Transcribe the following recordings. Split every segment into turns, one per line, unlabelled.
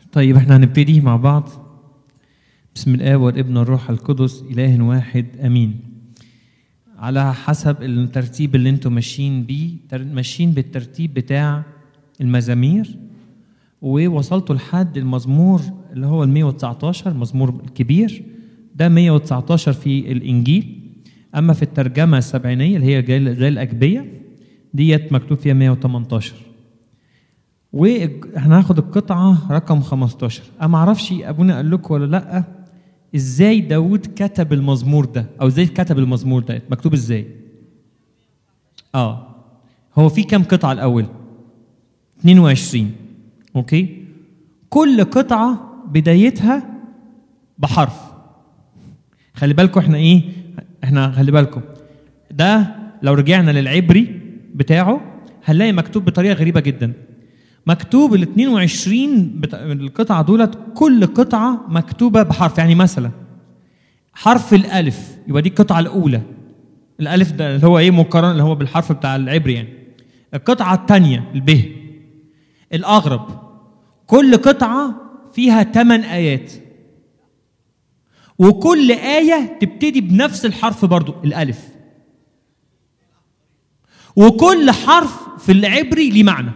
طيب احنا هنبتدي مع بعض بسم الآب والابن والروح القدس إله واحد أمين على حسب الترتيب اللي انتم ماشيين بيه تر- ماشيين بالترتيب بتاع المزامير ووصلتوا لحد المزمور اللي هو ال 119 المزمور الكبير ده 119 في الإنجيل أما في الترجمة السبعينية اللي هي زي زي الأجبية ديت مكتوب فيها 118 وهناخد القطعة رقم 15 أنا ما اعرفش أبونا قال لكم ولا لأ إزاي داود كتب المزمور ده أو إزاي كتب المزمور ده مكتوب إزاي آه هو في كام قطعة الأول 22 أوكي كل قطعة بدايتها بحرف خلي بالكم احنا ايه احنا خلي بالكم ده لو رجعنا للعبري بتاعه هنلاقي مكتوب بطريقه غريبه جدا مكتوب ال 22 بتا... القطعه دولت كل قطعه مكتوبه بحرف يعني مثلا حرف الالف يبقى دي القطعه الاولى الالف ده اللي هو ايه مقارنه اللي هو بالحرف بتاع العبري يعني القطعه الثانيه الب الاغرب كل قطعه فيها 8 ايات وكل آية تبتدي بنفس الحرف برضو الألف وكل حرف في العبري ليه معنى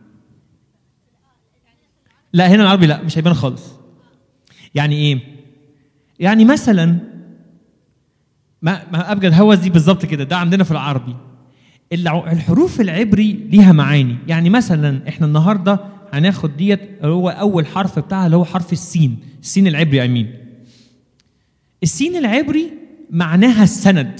لا هنا العربي لا مش هيبان خالص يعني ايه يعني مثلا ما ما ابجد هوس دي بالظبط كده ده عندنا في العربي الع- الحروف العبري ليها معاني يعني مثلا احنا النهارده هناخد ديت اللي هو اول حرف بتاعها اللي هو حرف السين السين العبري امين السين العبري معناها السند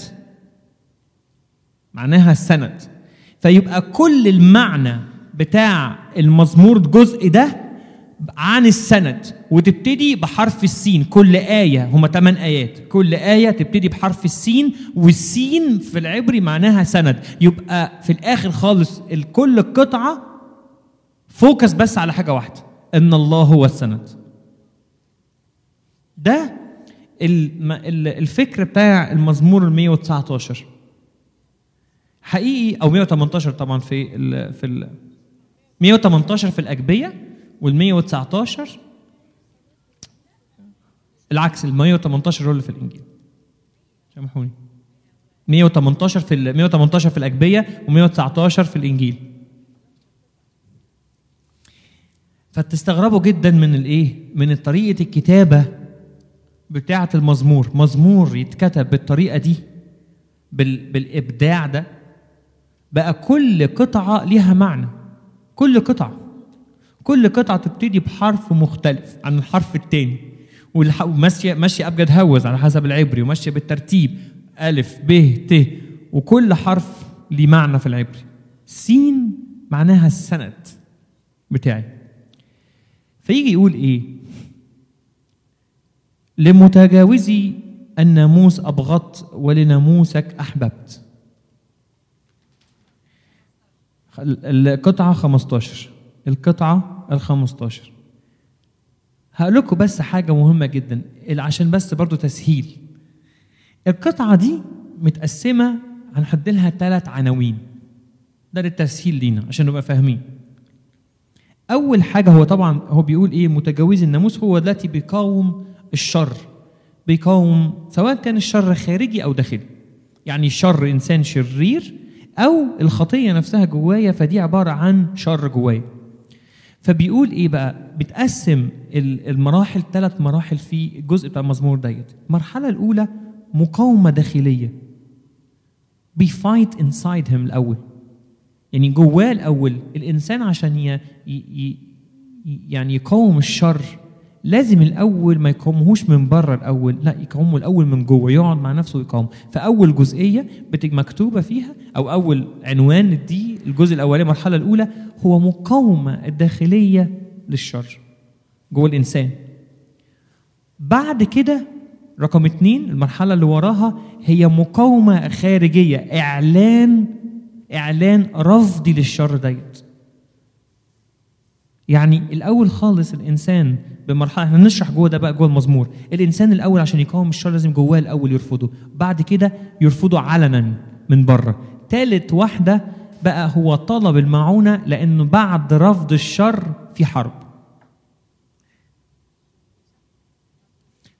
معناها السند فيبقى كل المعنى بتاع المزمور الجزء ده عن السند وتبتدي بحرف السين كل آية هما 8 آيات كل آية تبتدي بحرف السين والسين في العبري معناها سند يبقى في الآخر خالص كل قطعة فوكس بس على حاجة واحدة إن الله هو السند ده الم- ال- الفكر بتاع المزمور ال 119 حقيقي او 118 طبعا في ال في ال 118 في الاجبيه وال 119 العكس ال 118 هو اللي في الانجيل سامحوني 118 في ال 118 في الاجبيه و119 في الانجيل فتستغربوا جدا من الايه من طريقه الكتابه بتاعه المزمور مزمور يتكتب بالطريقه دي بال... بالابداع ده بقى كل قطعه ليها معنى كل قطعه كل قطعه تبتدي بحرف مختلف عن الحرف التاني والح... وماشيه ماشيه ابجد هوز على حسب العبري وماشيه بالترتيب الف ب ت وكل حرف ليه معنى في العبري سين معناها السند بتاعي فيجي يقول ايه لمتجاوزي الناموس أبغضت ولناموسك أحببت القطعة 15 القطعة ال 15 هقول لكم بس حاجة مهمة جدا عشان بس برضو تسهيل القطعة دي متقسمة هنحط لها ثلاث عناوين ده للتسهيل لينا عشان نبقى فاهمين أول حاجة هو طبعا هو بيقول إيه متجاوز الناموس هو التي بيقاوم الشر بيقاوم سواء كان الشر خارجي او داخلي يعني شر انسان شرير او الخطيه نفسها جوايا فدي عباره عن شر جوايا فبيقول ايه بقى بتقسم ال- المراحل ثلاث مراحل في الجزء بتاع المزمور ديت المرحله الاولى مقاومه داخليه بيفايت انسايد هيم الاول يعني جواه الاول الانسان عشان ي... ي... ي... يعني يقاوم الشر لازم الاول ما يقاومهوش من بره الاول لا يقاومه الاول من جوه يقعد مع نفسه ويقاوم فاول جزئيه بت- مكتوبه فيها او اول عنوان دي الجزء الاولاني المرحله الاولى هو مقاومه الداخليه للشر جوه الانسان بعد كده رقم اتنين المرحله اللي وراها هي مقاومه خارجيه اعلان اعلان رفضي للشر ديت يعني الاول خالص الانسان بمرحله احنا نشرح جوه ده بقى جوه المزمور الانسان الاول عشان يقاوم الشر لازم جواه الاول يرفضه بعد كده يرفضه علنا من بره ثالث واحده بقى هو طلب المعونه لانه بعد رفض الشر في حرب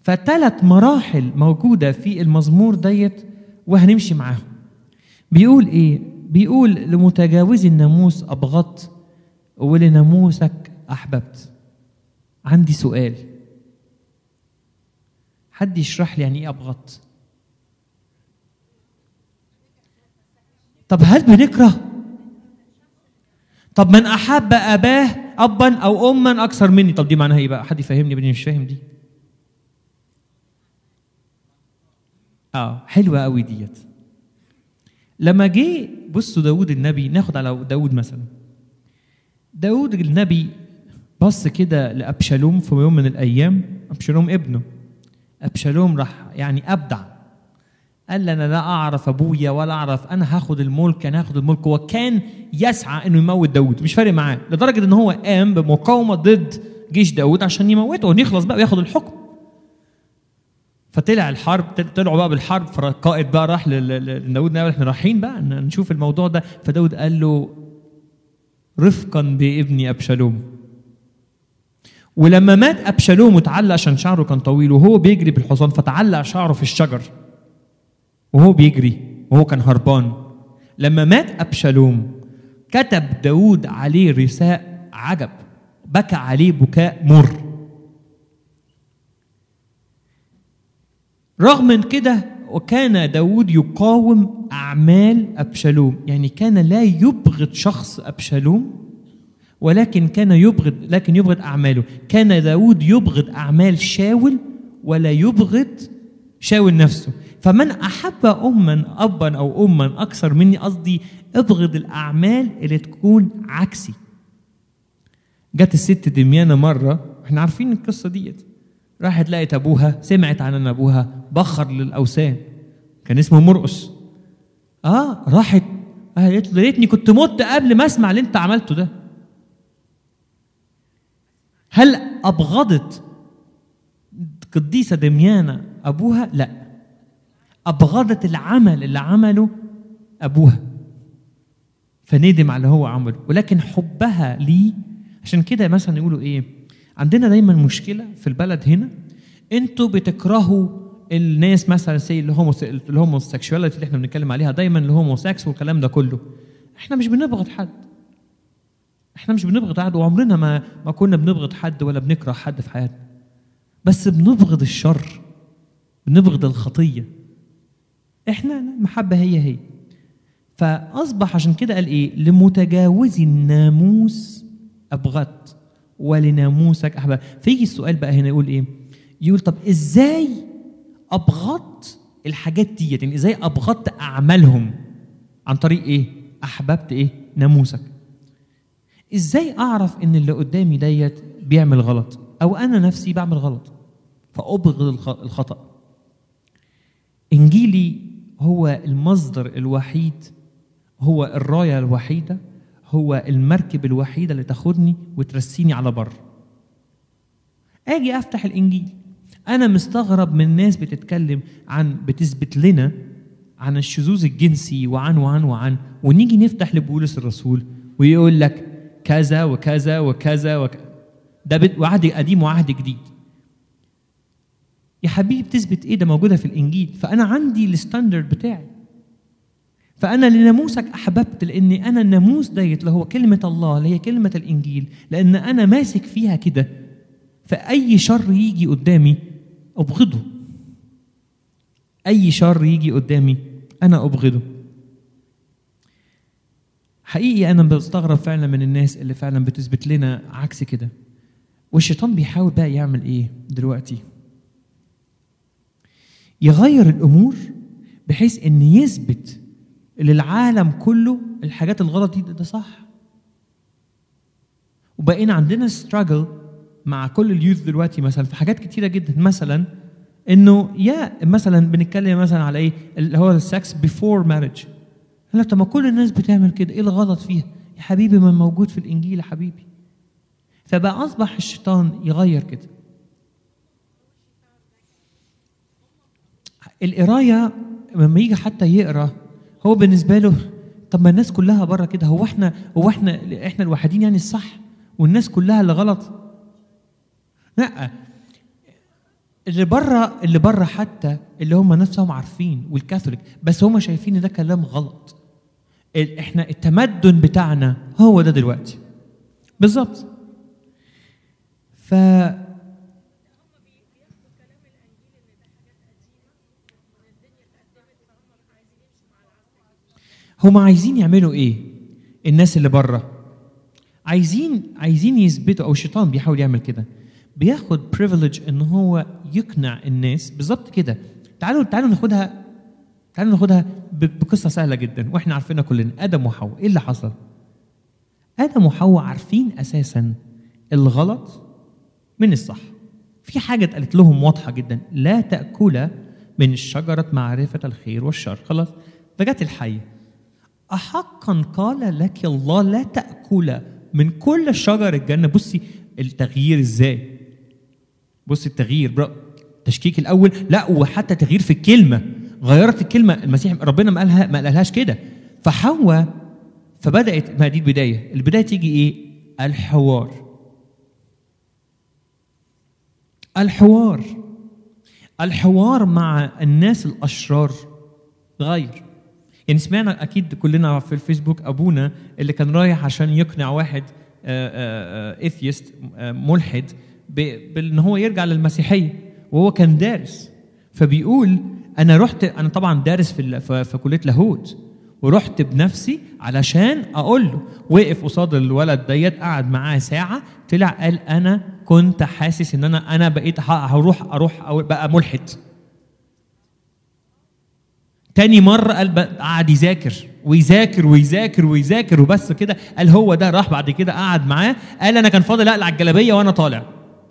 فثلاث مراحل موجودة في المزمور ديت وهنمشي معاهم بيقول ايه بيقول لمتجاوز الناموس أبغضت ولناموسك أحببت عندي سؤال حد يشرح لي يعني ايه أبغضت طب هل بنكره طب من أحب أباه أبا أو أما أكثر مني طب دي معناها إيه بقى حد يفهمني بني مش فاهم دي اه حلوة قوي ديت لما جه بصوا داود النبي ناخد على داود مثلا داود النبي بص كده لأبشالوم في يوم من الأيام أبشالوم ابنه أبشالوم راح يعني أبدع قال لي أنا لا أعرف أبويا ولا أعرف أنا هاخد الملك أنا هاخد الملك هو كان يسعى إنه يموت داود مش فارق معاه لدرجة إن هو قام بمقاومة ضد جيش داود عشان يموته ونخلص بقى وياخد الحكم فطلع الحرب طلعوا بقى بالحرب فالقائد بقى راح لداود احنا رايحين بقى نشوف الموضوع ده فداود قال له رفقا بابني ابشالوم ولما مات ابشالوم وتعلق عشان شعره كان طويل وهو بيجري بالحصان فتعلق شعره في الشجر وهو بيجري وهو كان هربان لما مات ابشالوم كتب داود عليه رثاء عجب بكى عليه بكاء مر رغم من كده وكان داود يقاوم أعمال أبشالوم يعني كان لا يبغض شخص أبشالوم ولكن كان يبغض لكن يبغض أعماله كان داود يبغض أعمال شاول ولا يبغض شاول نفسه فمن أحب أما أبا أو أما أكثر مني قصدي ابغض الأعمال اللي تكون عكسي جت الست دميانة مرة احنا عارفين القصة ديت راحت لقت ابوها سمعت عن ان ابوها بخر للاوثان كان اسمه مرقس اه راحت قالت له ريتني كنت مت قبل ما اسمع اللي انت عملته ده هل ابغضت قديسه دميانه ابوها لا ابغضت العمل اللي عمله ابوها فندم على اللي هو عمله ولكن حبها ليه عشان كده مثلا يقولوا ايه عندنا دايما مشكله في البلد هنا انتوا بتكرهوا الناس مثلا زي الهومو الهوموسيكشواليتي اللي احنا بنتكلم عليها دايما الهوموسكس والكلام ده كله احنا مش بنبغض حد احنا مش بنبغض حد وعمرنا ما ما كنا بنبغض حد ولا بنكره حد في حياتنا بس بنبغض الشر بنبغض الخطيه احنا المحبه هي هي فاصبح عشان كده قال ايه لمتجاوز الناموس ابغضت ولناموسك احباب فيجي السؤال بقى هنا يقول ايه يقول طب ازاي ابغضت الحاجات ديت يعني ازاي ابغضت اعمالهم عن طريق ايه احببت ايه ناموسك ازاي اعرف ان اللي قدامي ديت بيعمل غلط او انا نفسي بعمل غلط فابغض الخطا انجيلي هو المصدر الوحيد هو الرايه الوحيده هو المركب الوحيده اللي تاخدني وترسيني على بر اجي افتح الانجيل انا مستغرب من ناس بتتكلم عن بتثبت لنا عن الشذوذ الجنسي وعن وعن وعن ونيجي نفتح لبولس الرسول ويقول لك كذا وكذا وكذا وك... ده وعهد قديم وعهد جديد يا حبيبي بتثبت ايه ده موجوده في الانجيل فانا عندي الستاندرد بتاعي فأنا لناموسك أحببت لأني أنا الناموس ديت اللي هو كلمة الله اللي هي كلمة الإنجيل لأن أنا ماسك فيها كده فأي شر يجي قدامي أبغضه أي شر يجي قدامي أنا أبغضه حقيقي أنا بستغرب فعلا من الناس اللي فعلا بتثبت لنا عكس كده والشيطان بيحاول بقى يعمل إيه دلوقتي يغير الأمور بحيث إن يثبت للعالم كله الحاجات الغلط دي ده صح وبقينا عندنا ستراجل مع كل اليوث دلوقتي مثلا في حاجات كتيره جدا مثلا انه يا مثلا بنتكلم مثلا على ايه اللي هو السكس بيفور مارج لا طب ما كل الناس بتعمل كده ايه الغلط فيها يا حبيبي ما موجود في الانجيل يا حبيبي فبقى اصبح الشيطان يغير كده القرايه لما يجي حتى يقرا هو بالنسبه له طب ما الناس كلها بره كده هو احنا هو احنا احنا الوحيدين يعني الصح والناس كلها اللي غلط لا اللي بره اللي بره حتى اللي هم نفسهم عارفين والكاثوليك بس هم شايفين ان ده كلام غلط ال- احنا التمدن بتاعنا هو ده دلوقتي بالظبط ف هم عايزين يعملوا ايه الناس اللي بره عايزين عايزين يثبتوا او الشيطان بيحاول يعمل كده بياخد بريفليج ان هو يقنع الناس بالظبط كده تعالوا تعالوا ناخدها تعالوا ناخدها ب- بقصه سهله جدا واحنا عارفينها كلنا ادم وحواء ايه اللي حصل ادم وحواء عارفين اساسا الغلط من الصح في حاجه اتقالت لهم واضحه جدا لا تاكلا من الشجره معرفه الخير والشر خلاص فجت الحيه أحقا قال لك الله لا تأكل من كل شجر الجنة بصي التغيير ازاي بصي التغيير برا تشكيك الأول لا وحتى تغيير في الكلمة غيرت الكلمة المسيح ربنا ما قالها ما قالهاش كده فحواء فبدأت ما دي البداية البداية تيجي إيه الحوار الحوار الحوار مع الناس الأشرار غير يعني سمعنا اكيد كلنا في الفيسبوك ابونا اللي كان رايح عشان يقنع واحد اثيست ملحد ب- بان هو يرجع للمسيحيه وهو كان دارس فبيقول انا رحت انا طبعا دارس في ال- في في كليه لاهوت ورحت بنفسي علشان اقول له وقف قصاد الولد ديت قعد معاه ساعه طلع قال انا كنت حاسس ان انا انا بقيت ه- هروح اروح أو بقى ملحد تاني مرة قال بقى- قعد يذاكر ويذاكر ويذاكر ويذاكر وبس كده قال هو ده راح بعد كده قعد معاه قال انا كان فاضل اقلع الجلابيه وانا طالع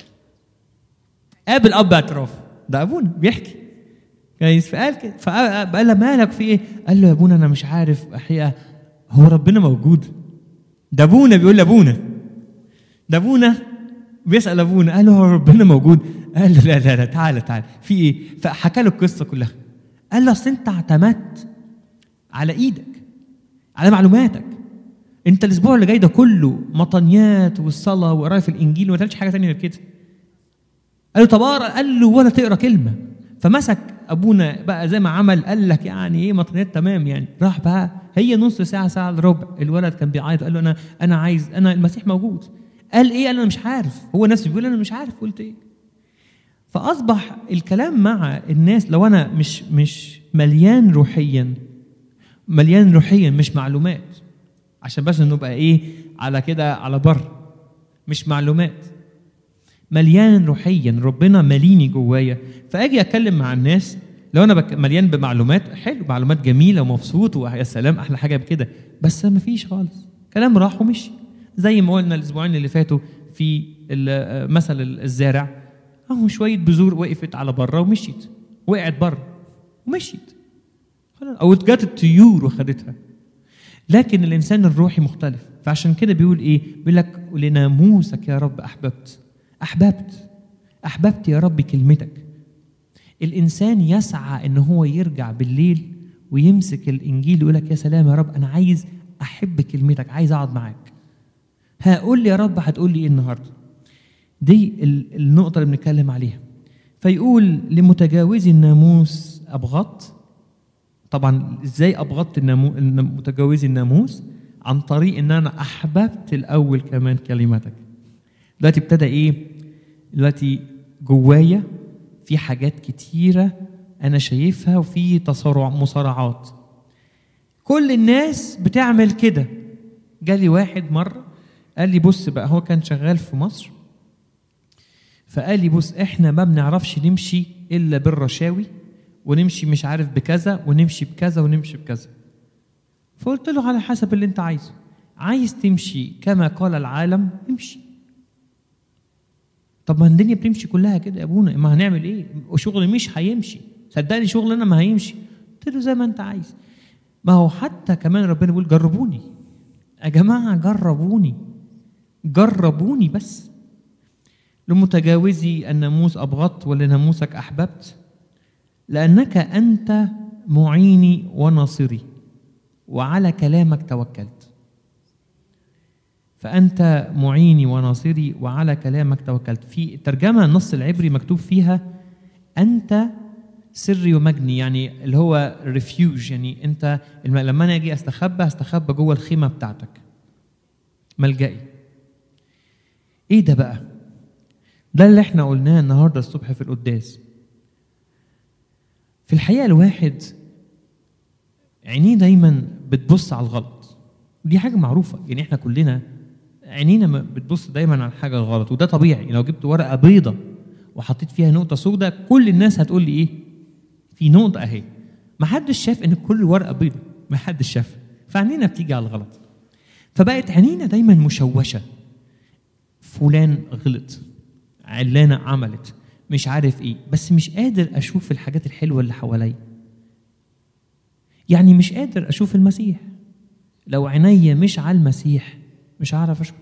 قابل اب اعتراف ده ابونا بيحكي كويس فقال كده فقال له مالك في ايه؟ قال له يا ابونا انا مش عارف احياء هو ربنا موجود ده ابونا بيقول لابونا ده ابونا بيسال ابونا قال له هو ربنا موجود قال له لا لا لا تعالى تعالى في ايه فحكى له القصه كلها قال له اصل انت اعتمدت على ايدك على معلوماتك انت الاسبوع اللي جاي ده كله مطنيات والصلاه وقرايه في الانجيل وما تعملش حاجه ثانيه غير كده قال له طب اقرا قال له ولا تقرا كلمه فمسك ابونا بقى زي ما عمل قال لك يعني ايه مطنيات تمام يعني راح بقى هي نص ساعه ساعه الا ربع الولد كان بيعيط قال له انا انا عايز انا المسيح موجود قال ايه قال انا مش عارف هو نفسه بيقول انا مش عارف قلت ايه فاصبح الكلام مع الناس لو انا مش مش مليان روحيا مليان روحيا مش معلومات عشان بس نبقى ايه على كده على بر مش معلومات مليان روحيا ربنا ماليني جوايا فاجي اتكلم مع الناس لو انا بك مليان بمعلومات حلو معلومات جميله ومبسوط ويا سلام احلى حاجه بكده بس ما فيش خالص كلام راح ومشي زي ما قلنا الاسبوعين اللي فاتوا في ال- مثل الزارع اهو شويه بذور وقفت على بره ومشيت وقعت بره ومشيت خلاص او جت الطيور وخدتها لكن الانسان الروحي مختلف فعشان كده بيقول ايه بيقول لك لناموسك يا رب احببت احببت احببت يا رب كلمتك الانسان يسعى ان هو يرجع بالليل ويمسك الانجيل ويقول لك يا سلام يا رب انا عايز احب كلمتك عايز اقعد معاك هقول لي يا رب هتقول لي ايه النهارده دي ال- النقطه اللي بنتكلم عليها فيقول لمتجاوزي الناموس ابغضت طبعا ازاي ابغضت النامو... النم- متجاوزي الناموس عن طريق ان انا احببت الاول كمان كلمتك دلوقتي ابتدى ايه دلوقتي جوايا في حاجات كتيره انا شايفها وفي تصارع مصارعات كل الناس بتعمل كده جالي واحد مره قال لي بص بقى هو كان شغال في مصر فقال لي بص احنا ما بنعرفش نمشي الا بالرشاوي ونمشي مش عارف بكذا ونمشي بكذا ونمشي بكذا فقلت له على حسب اللي انت عايزه عايز تمشي كما قال العالم امشي طب ما الدنيا بتمشي كلها كده يا ابونا ما هنعمل ايه وشغل مش هيمشي صدقني شغلنا ما هيمشي قلت له زي ما انت عايز ما هو حتى كمان ربنا بيقول جربوني يا جماعه جربوني جربوني بس لمتجاوزي الناموس ابغضت ولناموسك احببت لانك انت معيني وناصري وعلى كلامك توكلت فانت معيني وناصري وعلى كلامك توكلت في الترجمه النص العبري مكتوب فيها انت سري ومجني يعني اللي هو ريفيوج يعني انت الم- لما انا اجي استخبى استخبى جوه الخيمه بتاعتك ملجئي ايه ده بقى ده اللي احنا قلناه النهارده الصبح في القداس في الحقيقه الواحد عينيه دايما بتبص على الغلط ودي حاجه معروفه يعني احنا كلنا عينينا م- بتبص دايما على الحاجه الغلط وده طبيعي لو جبت ورقه بيضه وحطيت فيها نقطه سوداء كل الناس هتقول لي ايه في نقطه اهي ما حدش شاف ان كل ورقه بيضه ما حدش شاف فعينينا بتيجي على الغلط فبقت عينينا دايما مشوشه فلان غلط علانه عملت مش عارف ايه بس مش قادر اشوف الحاجات الحلوه اللي حواليا يعني مش قادر اشوف المسيح لو عينيا مش على المسيح مش هعرف اشوف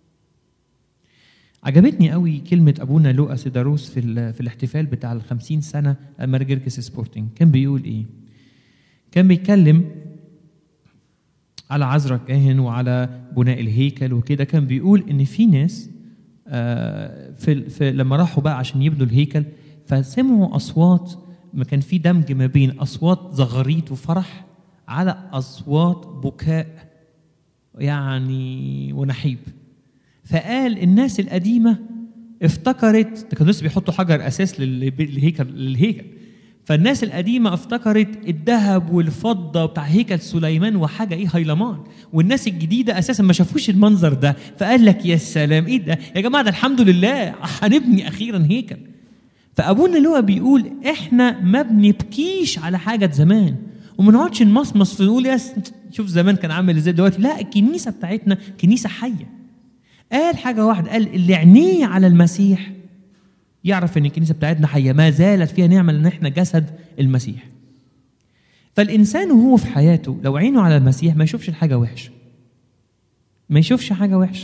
عجبتني قوي كلمة أبونا لوقا سيداروس في, ال- في الاحتفال بتاع الخمسين سنة مارجركس سبورتنج كان بيقول إيه؟ كان بيتكلم على عذرا الكاهن وعلى بناء الهيكل وكده كان بيقول إن في ناس آه، في, في لما راحوا بقى عشان يبنوا الهيكل فسمعوا أصوات ما كان في دمج ما بين أصوات زغاريت وفرح على أصوات بكاء يعني ونحيب فقال الناس القديمة افتكرت ده كانوا لسه بيحطوا حجر أساس لل- للهيكل للهيكل فالناس القديمة افتكرت الذهب والفضة بتاع هيكل سليمان وحاجة ايه هيلمان والناس الجديدة أساسا ما شافوش المنظر ده فقال لك يا سلام ايه ده يا جماعة ده الحمد لله هنبني أخيرا هيكل فأبونا لو بيقول احنا ما بنبكيش على حاجة زمان وما نقعدش نمصمص في نقول يا س- شوف زمان كان عامل ازاي دلوقتي لا الكنيسة بتاعتنا كنيسة حية قال حاجة واحدة قال اللي عينيه على المسيح يعرف ان الكنيسة بتاعتنا حية ما زالت فيها نعمة لان احنا جسد المسيح فالإنسان وهو في حياته لو عينه على المسيح ما يشوفش الحاجة وحشة ما يشوفش حاجة وحشة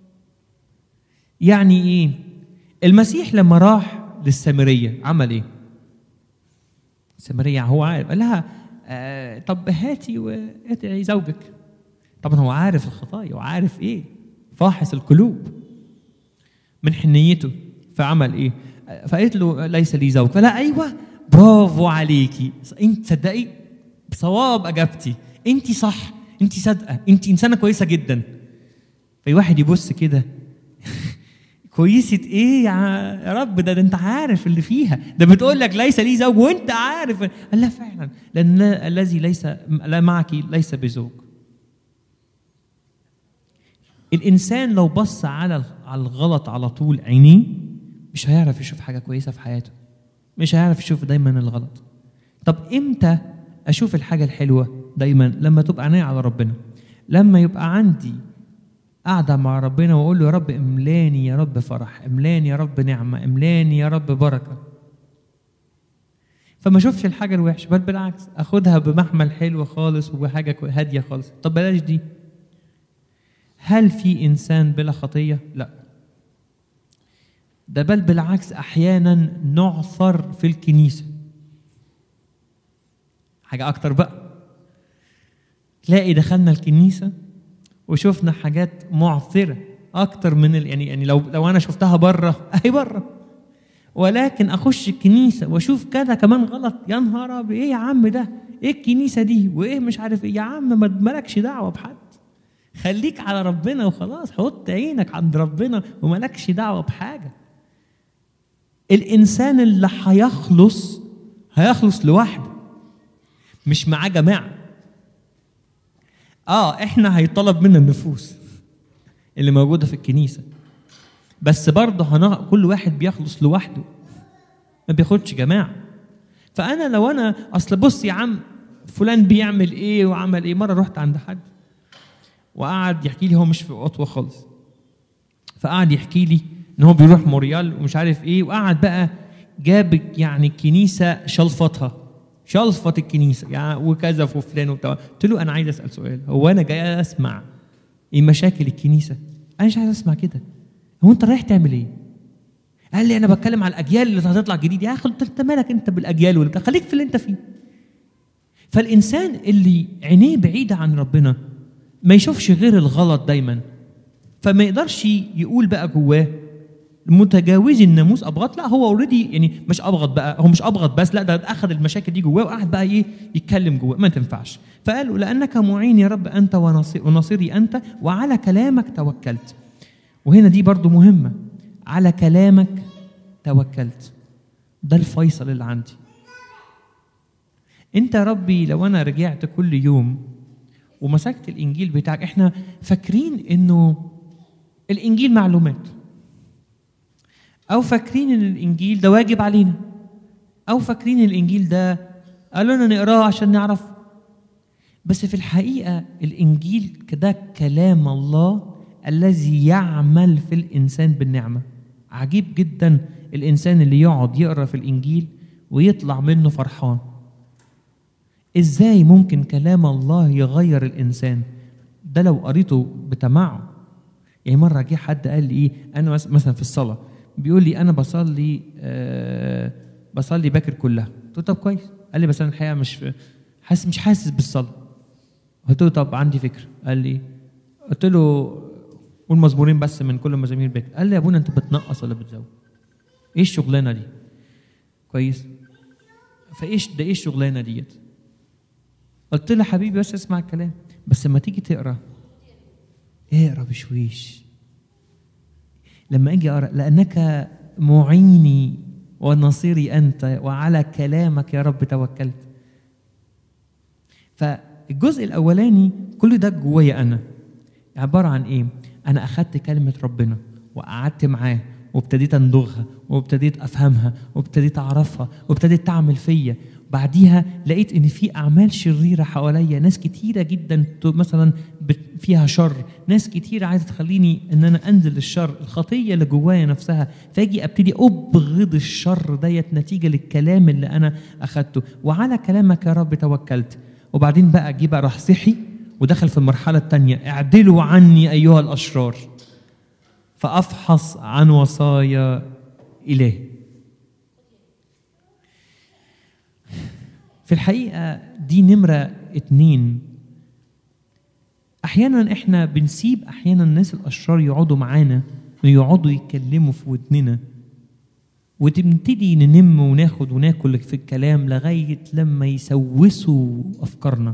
يعني ايه المسيح لما راح للسامرية عمل ايه السامرية هو عارف قال لها آه طب هاتي وادعي زوجك طبعا هو عارف الخطايا وعارف ايه فاحص القلوب من حنيته فعمل ايه آه، فقالت له ليس لي زوج فلا ايوه برافو عليكي انت تصدقي بصواب اجابتي انت صح انت صادقه انت انسانه كويسه جدا في واحد يبص كده كويسة ايه يا يا رب ده, ده انت عارف اللي فيها ده بتقول لك ليس لي زوج وانت عارف قال لا فعلا لان الذي ليس لا معك ليس بزوج الانسان لو بص على على الغلط على طول عينيه مش هيعرف يشوف حاجه كويسه في حياته مش هيعرف يشوف دايما الغلط طب امتى اشوف الحاجه الحلوه دايما لما تبقى عينيا على ربنا لما يبقى عندي قاعده مع ربنا واقول له يا رب املاني يا رب فرح املاني يا رب نعمه املاني يا رب بركه فما اشوفش الحاجه الوحشه بل بالعكس اخدها بمحمل حلو خالص وبحاجه كو- هاديه خالص طب بلاش دي هل في انسان بلا خطيه لا ده بل بالعكس احيانا نعثر في الكنيسه حاجه اكتر بقى تلاقي دخلنا الكنيسه وشفنا حاجات معثره اكتر من ال... يعني يعني لو لو انا شفتها بره اهي بره ولكن اخش الكنيسه واشوف كده كمان غلط يا نهار ابيض ايه يا عم ده ايه الكنيسه دي وايه مش عارف ايه يا عم ما مالكش دعوه بحد خليك على ربنا وخلاص حط عينك عند ربنا ومالكش دعوه بحاجه الانسان اللي هيخلص هيخلص لوحده مش معاه جماعه اه احنا هيطلب منا النفوس اللي موجوده في الكنيسه بس برضه هن... كل واحد بيخلص لوحده ما بياخدش جماعه فانا لو انا اصل بص يا عم فلان بيعمل ايه وعمل ايه مره رحت عند حد وقعد يحكي لي هو مش في عطوه خالص فقعد يحكي لي ان هو بيروح موريال ومش عارف ايه وقعد بقى جاب يعني الكنيسه شلفطها شلفط الكنيسه يعني وكذا وفلان وبتاع قلت له انا عايز اسال سؤال هو انا جاي اسمع ايه مشاكل الكنيسه انا مش عايز اسمع كده هو انت رايح تعمل ايه قال لي انا بتكلم على الاجيال اللي هتطلع جديد يا اخي انت مالك انت بالاجيال والبتاع خليك في اللي انت فيه فالانسان اللي عينيه بعيده عن ربنا ما يشوفش غير الغلط دايما فما يقدرش يقول بقى جواه متجاوزي الناموس ابغض لا هو اوريدي يعني مش ابغض بقى هو مش ابغض بس لا ده اخذ المشاكل دي جواه وقعد بقى ايه يتكلم جواه ما تنفعش فقالوا لانك معين يا رب انت ونصير ونصيري انت وعلى كلامك توكلت وهنا دي برضو مهمه على كلامك توكلت ده الفيصل اللي عندي انت يا ربي لو انا رجعت كل يوم ومسكت الانجيل بتاعك احنا فاكرين انه الانجيل معلومات او فاكرين ان الانجيل ده واجب علينا او فاكرين الانجيل ده قالوا لنا نقراه عشان نعرف بس في الحقيقه الانجيل ده كلام الله الذي يعمل في الانسان بالنعمه عجيب جدا الانسان اللي يقعد يقرا في الانجيل ويطلع منه فرحان ازاي ممكن كلام الله يغير الانسان ده لو قريته بتمعن يعني مره جه حد قال لي ايه انا مثلا في الصلاه بيقول لي انا بصلي آه بصلي باكر كلها قلت له طب كويس قال لي بس انا الحقيقه مش حاسس مش حاسس بالصلاه قلت له طب عندي فكره قال لي قلت له قول مزمورين بس من كل مزامير باكر قال لي يا ابونا انت بتنقص ولا بتزود ايه الشغلانه دي كويس فايش ده ايه الشغلانه ديت قلت له حبيبي بس اسمع الكلام بس لما تيجي تقرا اقرا بشويش لما اجي اقرا لانك معيني ونصيري انت وعلى كلامك يا رب توكلت فالجزء الاولاني كل ده جوايا انا عباره عن ايه انا اخدت كلمه ربنا وقعدت معاه وابتديت اندغها وابتديت افهمها وابتديت اعرفها وابتديت تعمل فيا بعديها لقيت ان في اعمال شريره حواليا ناس كتيره جدا مثلا فيها شر ناس كتيره عايزه تخليني ان انا انزل للشر الخطيه اللي جوايا نفسها فاجي ابتدي ابغض الشر ديت نتيجه للكلام اللي انا اخدته وعلى كلامك يا رب توكلت وبعدين بقى جه بقى راح صحي ودخل في المرحله الثانيه اعدلوا عني ايها الاشرار فافحص عن وصايا الهي في الحقيقة دي نمرة اتنين أحيانا إحنا بنسيب أحيانا الناس الأشرار يقعدوا معانا ويقعدوا يتكلموا في ودننا وتبتدي ننم وناخد وناكل في الكلام لغاية لما يسوسوا أفكارنا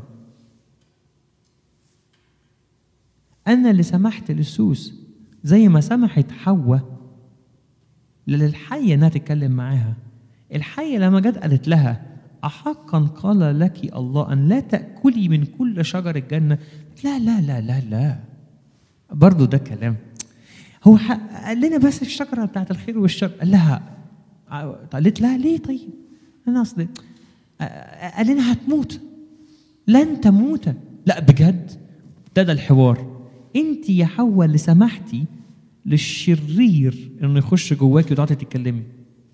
أنا اللي سمحت للسوس زي ما سمحت حواء للحية إنها تتكلم معاها الحية لما جت قالت لها أحقا قال لك الله أن لا تأكلي من كل شجر الجنة لا لا لا لا لا برضو ده كلام هو قال لنا بس الشجرة بتاعت الخير والشر قال لها قالت لها ليه طيب أنا أصلي قال لنا هتموت لن تموت لا بجد ابتدى الحوار انت يا حواء اللي سمحتي للشرير انه يخش جواكي وتقعدي تتكلمي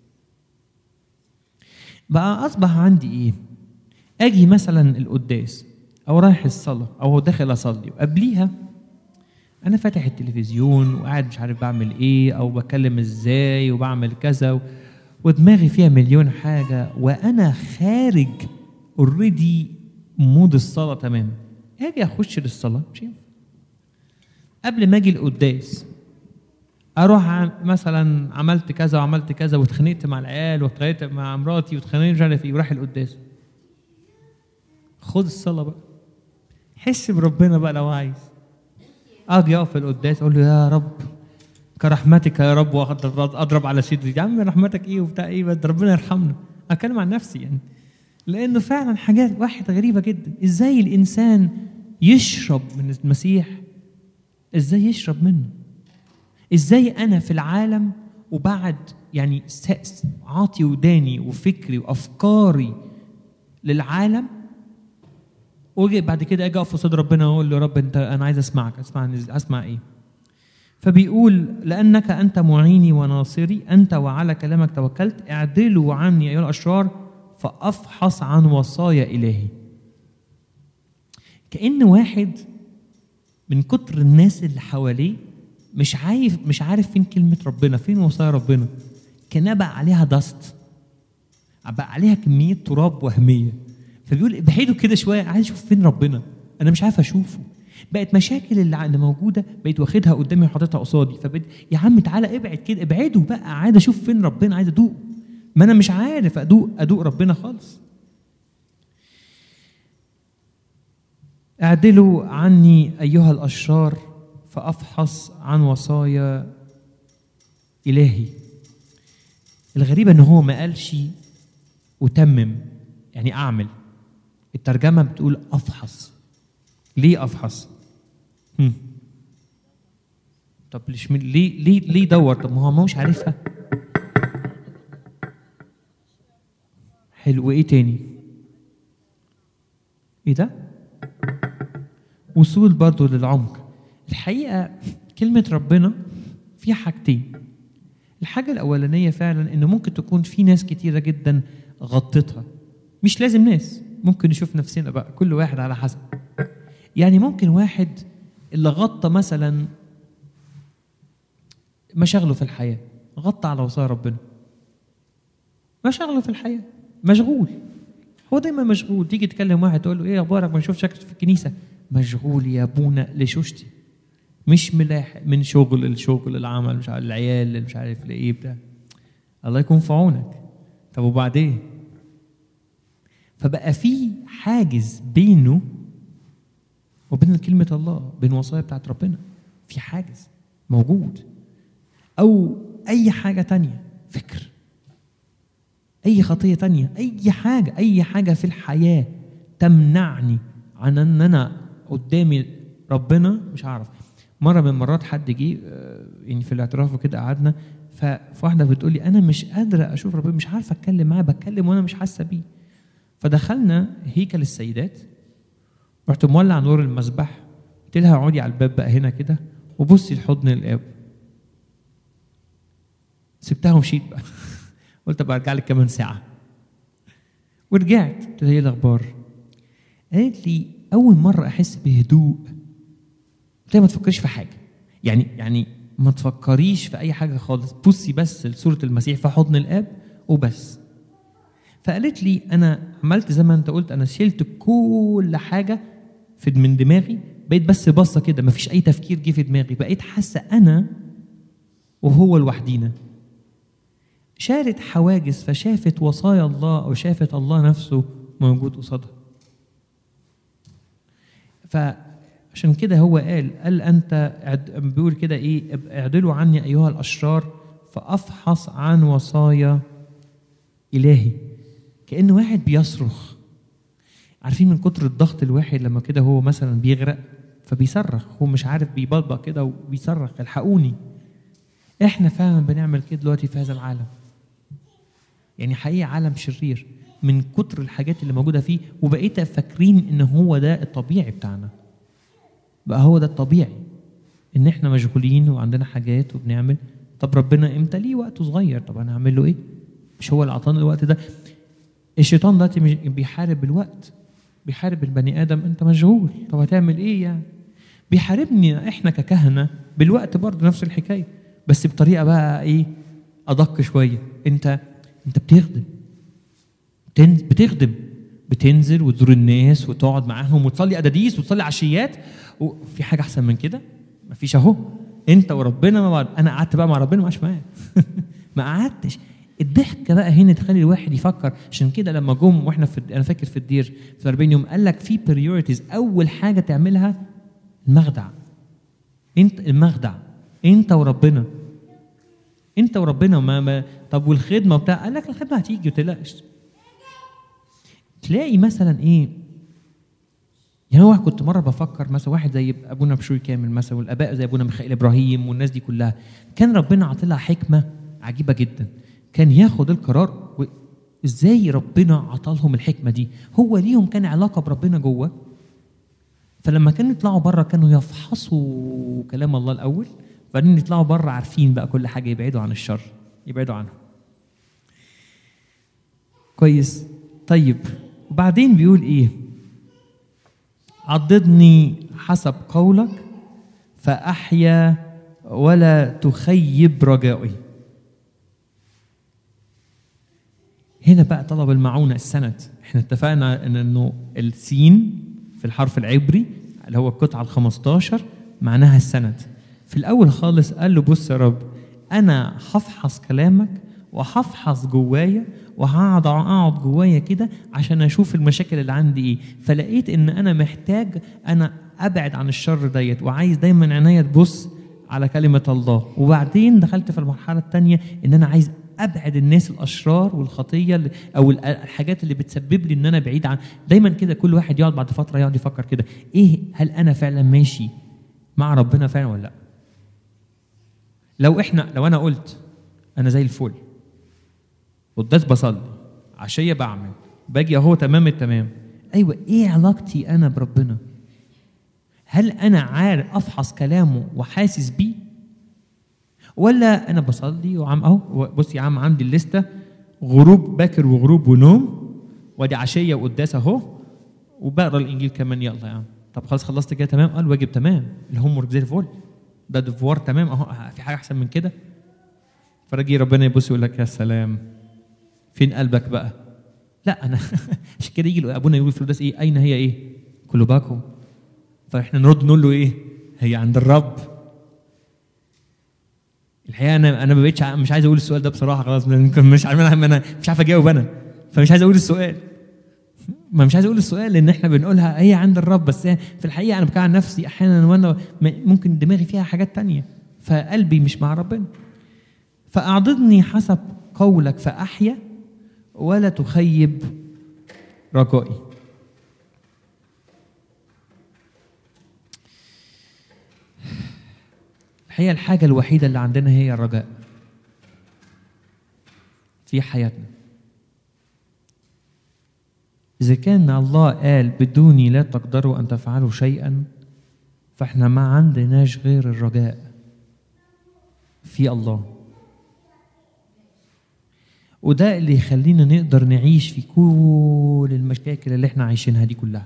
بقى اصبح عندي ايه اجي مثلا القداس او رايح الصلاه او داخل اصلي وقبليها انا فاتح التلفزيون وقاعد مش عارف بعمل ايه او بكلم ازاي وبعمل كذا و... ودماغي فيها مليون حاجه وانا خارج اوريدي مود الصلاه تمام اجي اخش للصلاه مش ينفع قبل ما اجي القداس اروح مثلا عملت كذا وعملت كذا واتخانقت مع العيال واتخانقت مع مراتي واتخانقت مش عارف ايه وراح القداس خد الصلاه بقى حس بربنا بقى لو عايز اجي اقف في القداس اقول له يا رب كرحمتك يا رب واضرب على صدري يا عم رحمتك ايه وبتاع ايه بس ربنا يرحمنا اتكلم عن نفسي يعني لانه فعلا حاجات واحده غريبه جدا ازاي الانسان يشرب من المسيح ازاي يشرب منه ازاي انا في العالم وبعد يعني عاطي وداني وفكري وافكاري للعالم واجي بعد كده اجي اقف قصاد ربنا واقول له يا رب انت انا عايز اسمعك اسمع اسمع ايه فبيقول لانك انت معيني وناصري انت وعلى كلامك توكلت اعدلوا عني ايها الاشرار فافحص عن وصايا الهي كان واحد من كتر الناس اللي حواليه مش عارف مش عارف فين كلمة ربنا فين وصايا ربنا كانها بقى عليها دست بقى عليها كمية تراب وهمية فبيقول ابعدوا كده شوية عايز اشوف فين ربنا انا مش عارف اشوفه بقت مشاكل اللي اللي موجوده بقيت واخدها قدامي وحاططها قصادي فبقيت يا عم تعالى ابعد كده ابعدوا بقى عايز اشوف فين ربنا عايز ادوق ما انا مش عارف ادوق ادوق ربنا خالص اعدلوا عني ايها الاشرار فافحص عن وصايا الهي الغريبه ان هو ما قالش وتمم يعني اعمل الترجمه بتقول افحص ليه افحص هم. طب ليش ليه ليه ليه يدور طب ما هو ما مش عارفها حلو ايه تاني ايه ده وصول برضو للعمق الحقيقه كلمه ربنا فيها حاجتين الحاجه الاولانيه فعلا ان ممكن تكون في ناس كتيره جدا غطتها مش لازم ناس ممكن نشوف نفسنا بقى كل واحد على حسب يعني ممكن واحد اللي غطى مثلا مشاغله في الحياه غطى على وصايا ربنا مشاغله في الحياه مشغول هو دايما مشغول تيجي تكلم واحد تقول له ايه اخبارك ما نشوف شكلك في الكنيسه مشغول يا ابونا لشوشتي مش ملاحق من شغل الشغل العمل مش عارف العيال اللي مش عارف لايه بتاع الله يكون في عونك طب وبعدين فبقى في حاجز بينه وبين كلمة الله بين وصايا بتاعت ربنا في حاجز موجود أو أي حاجة تانية فكر أي خطية تانية أي حاجة أي حاجة في الحياة تمنعني عن أن أنا قدامي ربنا مش عارف مرة من المرات حد جه آه، يعني في الاعتراف وكده قعدنا فواحدة بتقول لي أنا مش قادرة أشوف ربنا مش عارفة أتكلم معاه بتكلم وأنا مش حاسة بيه فدخلنا هيكل السيدات رحت مولع نور المسبح قلت لها اقعدي على الباب بقى هنا كده وبصي لحضن الاب سبتها ومشيت بقى قلت ابقى ارجع لك كمان ساعه ورجعت قلت لها ايه الاخبار قالت لي اول مره احس بهدوء قلت لها ما تفكريش في حاجه يعني يعني ما تفكريش في اي حاجه خالص بصي بس لصوره المسيح في حضن الاب وبس فقالت لي انا عملت زي ما انت قلت انا شلت كل حاجه في من دماغي بقيت بس باصه كده مفيش اي تفكير جه في دماغي بقيت حاسه انا وهو لوحدينا شالت حواجز فشافت وصايا الله او شافت الله نفسه موجود قصادها فعشان كده هو قال قال انت اعد- بيقول كده ايه اعدلوا عني ايها الاشرار فافحص عن وصايا الهي كأن واحد بيصرخ عارفين من كتر الضغط الواحد لما كده هو مثلا بيغرق فبيصرخ هو مش عارف بيبلبق كده وبيصرخ الحقوني احنا فعلا بنعمل كده دلوقتي في هذا العالم يعني حقيقة عالم شرير من كتر الحاجات اللي موجودة فيه وبقيت فاكرين ان هو ده الطبيعي بتاعنا بقى هو ده الطبيعي ان احنا مشغولين وعندنا حاجات وبنعمل طب ربنا امتى ليه وقته صغير طب انا هعمل له ايه مش هو اللي عطانا الوقت ده الشيطان دلوقتي مش- بيحارب الوقت بيحارب البني ادم انت مشغول طب هتعمل ايه يعني بيحاربني احنا ككهنه بالوقت برضه نفس الحكايه بس بطريقه بقى ايه ادق شويه انت انت بتخدم بتن- بتخدم بتنزل وتزور الناس وتقعد معاهم وتصلي اداديس وتصلي عشيات وفي حاجه احسن من كده مفيش اهو انت وربنا مع بعض انا قعدت بقى مع ربنا مش معاه ما قعدتش الضحكه بقى هنا تخلي الواحد يفكر عشان كده لما جم واحنا في انا فاكر في الدير في 40 يوم قال لك في بريوريتيز اول حاجه تعملها المخدع انت المخدع انت وربنا انت وربنا ما, ما طب والخدمه بتاع قال لك الخدمه هتيجي ما تقلقش تلاقي مثلا ايه يعني هو كنت مره بفكر مثلا واحد زي ابونا بشوي كامل مثلا والاباء زي ابونا ميخائيل ابراهيم والناس دي كلها كان ربنا عاطلها حكمه عجيبه جدا كان ياخد القرار و... ازاي ربنا عطالهم الحكمه دي هو ليهم كان علاقه بربنا جوه فلما كانوا يطلعوا بره كانوا يفحصوا كلام الله الاول بعدين يطلعوا بره عارفين بقى كل حاجه يبعدوا عن الشر يبعدوا عنه كويس طيب وبعدين بيقول ايه عضدني حسب قولك فاحيا ولا تخيب رجائي هنا بقى طلب المعونه السند احنا اتفقنا ان انه السين في الحرف العبري اللي هو القطعة ال 15 معناها السند في الأول خالص قال له بص يا رب أنا هفحص كلامك وهفحص جوايا وهقعد اقعد جوايا كده عشان اشوف المشاكل اللي عندي ايه فلقيت ان انا محتاج انا ابعد عن الشر ديت وعايز دايما عينيا تبص على كلمه الله وبعدين دخلت في المرحله الثانيه ان انا عايز ابعد الناس الاشرار والخطيه اللي او الحاجات اللي بتسبب لي ان انا بعيد عن دايما كده كل واحد يقعد بعد فتره يقعد يفكر كده ايه هل انا فعلا ماشي مع ربنا فعلا ولا لا لو احنا لو انا قلت انا زي الفل قداس بصلي عشيه بعمل باجي اهو تمام التمام ايوه ايه علاقتي انا بربنا هل انا عارف افحص كلامه وحاسس بيه ولا انا بصلي وعم اهو بص يا عم عندي الليسته غروب باكر وغروب ونوم وادي عشيه وقداس اهو وبقرا الانجيل كمان يلا يا عم طب خلاص خلصت كده تمام قال واجب تمام الهوم ورك زي الفل ده دفوار تمام اهو في حاجه احسن من كده فرجي ربنا يبص يقول لك يا سلام فين قلبك بقى لا انا عشان كده يجي ابونا يقول في القداس ايه اين هي ايه قلوبكم فاحنا نرد نقول له ايه هي عند الرب الحقيقه انا انا ما بقتش مش عايز اقول السؤال ده بصراحه خلاص مش عارف انا مش عارف اجاوب انا فمش عايز اقول السؤال ما مش عايز اقول السؤال لان احنا بنقولها هي عند الرب بس في الحقيقه انا بكلم عن نفسي احيانا وانا ممكن دماغي فيها حاجات تانية فقلبي مش مع ربنا فاعضدني حسب قولك فاحيا ولا تخيب رجائي الحقيقه الحاجه الوحيده اللي عندنا هي الرجاء في حياتنا إذا كان الله قال بدوني لا تقدروا أن تفعلوا شيئا فإحنا ما عندناش غير الرجاء في الله وده اللي يخلينا نقدر نعيش في كل المشاكل اللي احنا عايشينها دي كلها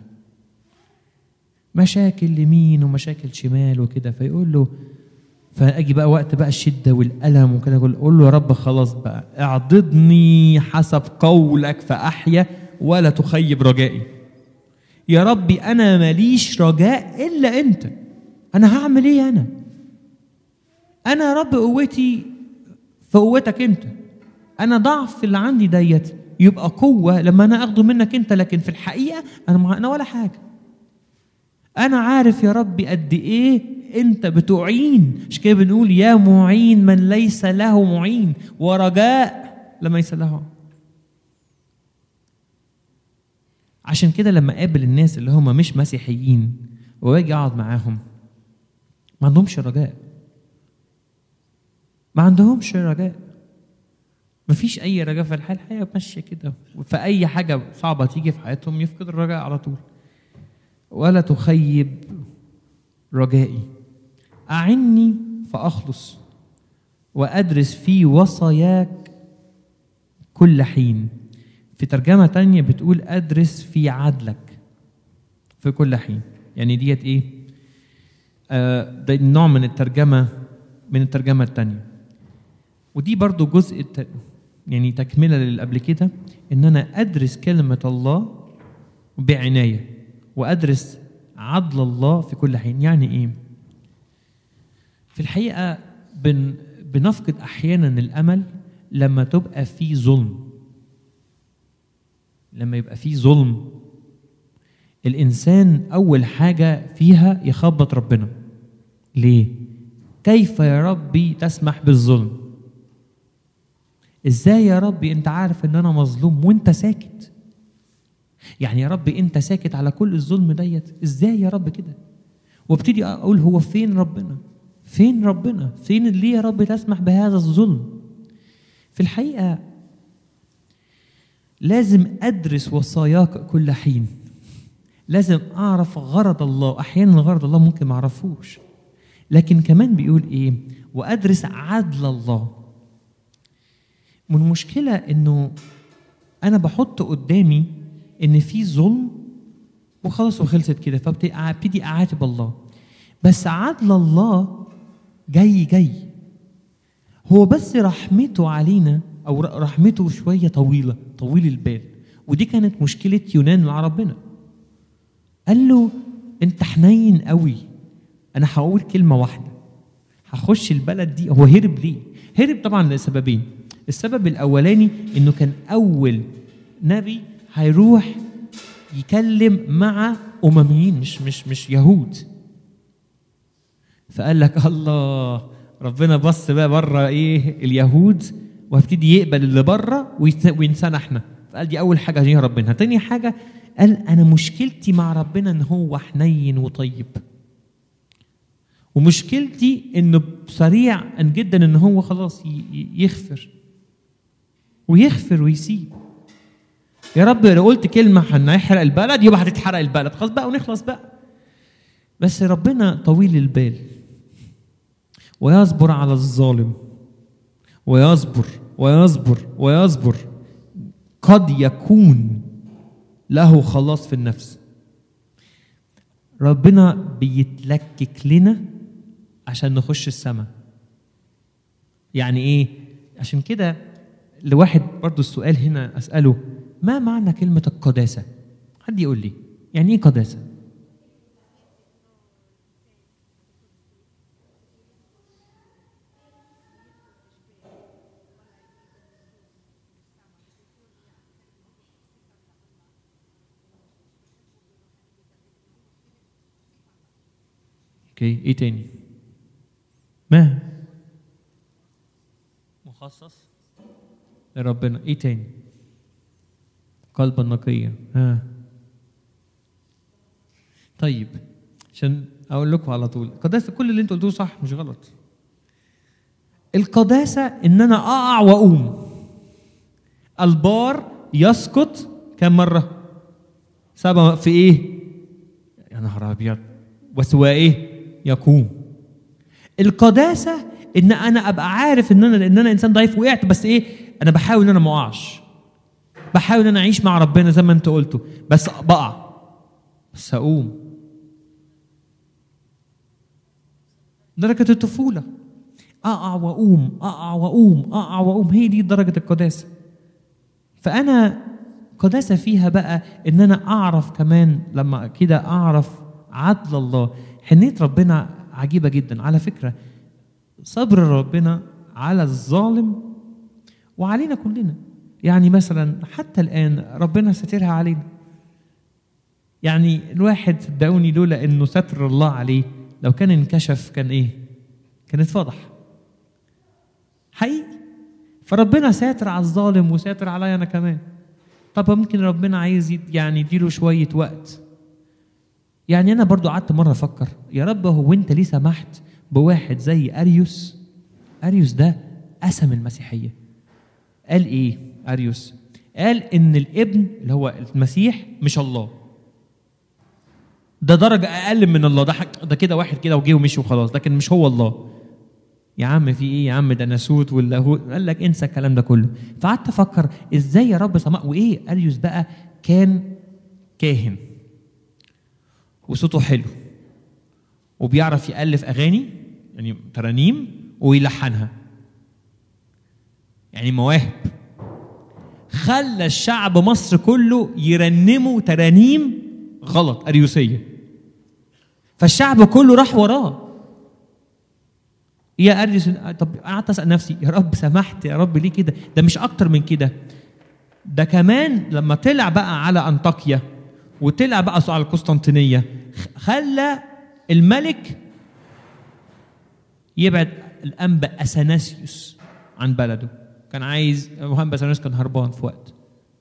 مشاكل يمين ومشاكل شمال وكده فيقول له فاجي بقى وقت بقى الشده والالم وكده اقول له يا رب خلاص بقى اعضدني حسب قولك فاحيا ولا تخيب رجائي يا ربي انا ماليش رجاء الا انت انا هعمل ايه انا انا يا رب قوتي في قوتك انت انا ضعف اللي عندي ديت يبقى قوه لما انا اخده منك انت لكن في الحقيقه انا ما انا ولا حاجه انا عارف يا ربي قد ايه انت بتعين مش كده بنقول يا معين من ليس له معين ورجاء لما ليس له عشان كده لما اقابل الناس اللي هم مش مسيحيين واجي اقعد معاهم ما عندهمش رجاء ما عندهمش رجاء ما فيش اي رجاء في الحياه الحياه ماشيه كده فاي حاجه صعبه تيجي في حياتهم يفقد الرجاء على طول ولا تخيب رجائي اعني فاخلص وادرس في وصاياك كل حين في ترجمة تانية بتقول أدرس في عدلك في كل حين يعني ديت إيه آه ده نوع من الترجمة من الترجمة التانية ودي برضو جزء الت... يعني تكملة للي قبل كده إن أنا أدرس كلمة الله بعناية وأدرس عدل الله في كل حين يعني إيه في الحقيقة بن... بنفقد أحيانا الأمل لما تبقى في ظلم لما يبقى في ظلم الانسان اول حاجه فيها يخبط ربنا ليه كيف يا ربي تسمح بالظلم ازاي يا ربي انت عارف ان انا مظلوم وانت ساكت يعني يا ربي انت ساكت على كل الظلم ديت ازاي يا رب كده وابتدي اقول هو فين ربنا فين ربنا فين اللي يا رب تسمح بهذا الظلم في الحقيقه لازم ادرس وصاياك كل حين لازم اعرف غرض الله احيانا غرض الله ممكن ما اعرفوش لكن كمان بيقول ايه وادرس عدل الله من المشكله انه انا بحط قدامي ان في ظلم وخلاص وخلصت كده فابتدي اعاتب الله بس عدل الله جاي جاي هو بس رحمته علينا او رحمته شويه طويله طويل البال ودي كانت مشكله يونان مع ربنا قال له انت حنين قوي انا هقول كلمه واحده هخش البلد دي هو هرب ليه هرب طبعا لسببين السبب الاولاني انه كان اول نبي هيروح يكلم مع امميين مش مش مش يهود فقال لك الله ربنا بص بقى بره ايه اليهود وهيبتدي يقبل اللي بره ويت- وينسانا احنا فقال دي اول حاجه عشان ربنا تاني حاجه قال انا مشكلتي مع ربنا ان هو حنين وطيب ومشكلتي انه سريع جدا ان هو خلاص ي- ي- يغفر ويغفر ويسيب يا رب لو قلت كلمه هنحرق البلد يبقى هتتحرق البلد خلاص بقى ونخلص بقى بس ربنا طويل البال ويصبر على الظالم ويصبر ويصبر ويصبر قد يكون له خلاص في النفس ربنا بيتلكك لنا عشان نخش السماء يعني ايه عشان كده لواحد برضو السؤال هنا اساله ما معنى كلمه القداسه حد يقول لي يعني ايه قداسه اوكي ايه تاني ما مخصص لربنا ايه تاني قلبا نقيا ها طيب عشان اقول لكم على طول القداسه كل اللي انتوا قلتوه صح مش غلط القداسه ان انا اقع واقوم البار يسقط كم مره سبع في ايه يا نهار ابيض وسوى ايه يقوم القداسه ان انا ابقى عارف ان انا ان انا انسان ضعيف وقعت بس ايه انا بحاول ان انا ما اقعش بحاول ان انا اعيش مع ربنا زي ما انت قلته بس بقع بس اقوم درجه الطفوله اقع واقوم اقع واقوم اقع واقوم هي دي درجه القداسه فانا قداسه فيها بقى ان انا اعرف كمان لما كده اعرف عدل الله حنيه ربنا عجيبه جدا على فكره صبر ربنا على الظالم وعلينا كلنا يعني مثلا حتى الان ربنا ساترها علينا يعني الواحد صدقوني لولا انه ستر الله عليه لو كان انكشف كان ايه كان اتفضح حقيقي فربنا ساتر على الظالم وساتر عليا انا كمان طب ممكن ربنا عايز يد- يعني يديله شويه وقت يعني انا برضو قعدت مره افكر يا رب هو انت ليه سمحت بواحد زي اريوس اريوس ده قسم المسيحيه قال ايه اريوس قال ان الابن اللي هو المسيح مش الله ده درجه اقل من الله ده حك... ده كده واحد كده وجه ومشي وخلاص لكن مش هو الله يا عم في ايه يا عم ده ناسوت واللاهوت قال لك انسى الكلام ده كله فقعدت افكر ازاي يا رب سمع وايه اريوس بقى كان كاهن وصوته حلو وبيعرف يألف أغاني يعني ترانيم ويلحنها يعني مواهب خلى الشعب مصر كله يرنموا ترانيم غلط أريوسية فالشعب كله راح وراه يا أريوس طب قعدت أسأل نفسي يا رب سمحت يا رب ليه كده ده مش أكتر من كده ده كمان لما طلع بقى على أنطاكيا وطلع بقى على القسطنطينية خلى الملك يبعد الأنبا أثناسيوس عن بلده كان عايز مهمة أثناسيوس كان هربان في وقت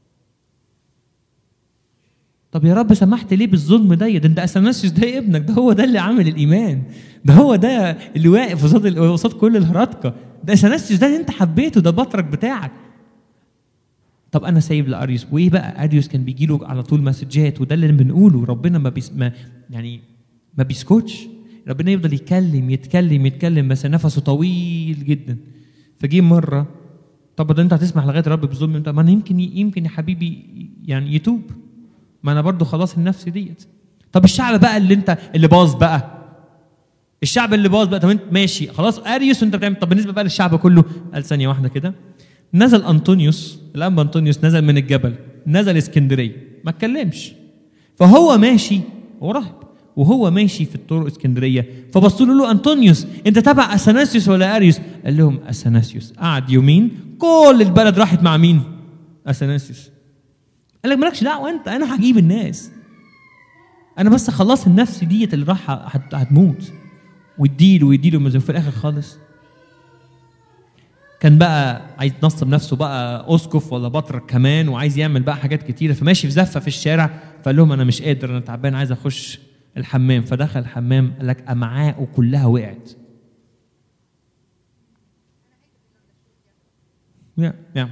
طب يا رب سمحت ليه بالظلم ده ده انت اثناسيوس ده ابنك ده هو ده اللي عامل الايمان ده هو ده اللي واقف قصاد ال- قصاد كل الهرطقه ده اثناسيوس ده اللي انت حبيته ده بطرك بتاعك طب انا سايب لاريوس وايه بقى اريوس كان بيجي له على طول مسجات وده اللي بنقوله ربنا ما, بيس ما يعني ما بيسكتش ربنا يفضل يتكلم يتكلم يتكلم بس نفسه طويل جدا فجي مره طب ده انت هتسمح لغايه رب بالظلم انت ما انا يمكن يمكن يا حبيبي يعني يتوب ما انا برضو خلاص النفس ديت طب الشعب بقى اللي انت اللي باظ بقى الشعب اللي باظ بقى طب انت ماشي خلاص اريوس انت بتعمل طب بالنسبه بقى للشعب كله قال ثانيه واحده كده نزل انطونيوس الانبا انطونيوس نزل من الجبل نزل اسكندريه ما اتكلمش فهو ماشي هو راهب وهو ماشي في الطرق اسكندريه فبصوا له له انطونيوس انت تبع اثناسيوس ولا اريوس؟ قال لهم اثناسيوس قعد يومين كل البلد راحت مع مين؟ اثناسيوس قال لك مالكش دعوه انت انا هجيب الناس انا بس خلاص النفس ديت اللي راح هت- هتموت واديله ويديله في الاخر خالص كان بقى عايز ينصب نفسه بقى اسقف ولا بطرك كمان وعايز يعمل بقى حاجات كتيره فماشي في زفه في الشارع فقال لهم انا مش قادر انا تعبان عايز اخش الحمام فدخل الحمام قال لك امعاءه كلها وقعت يا يا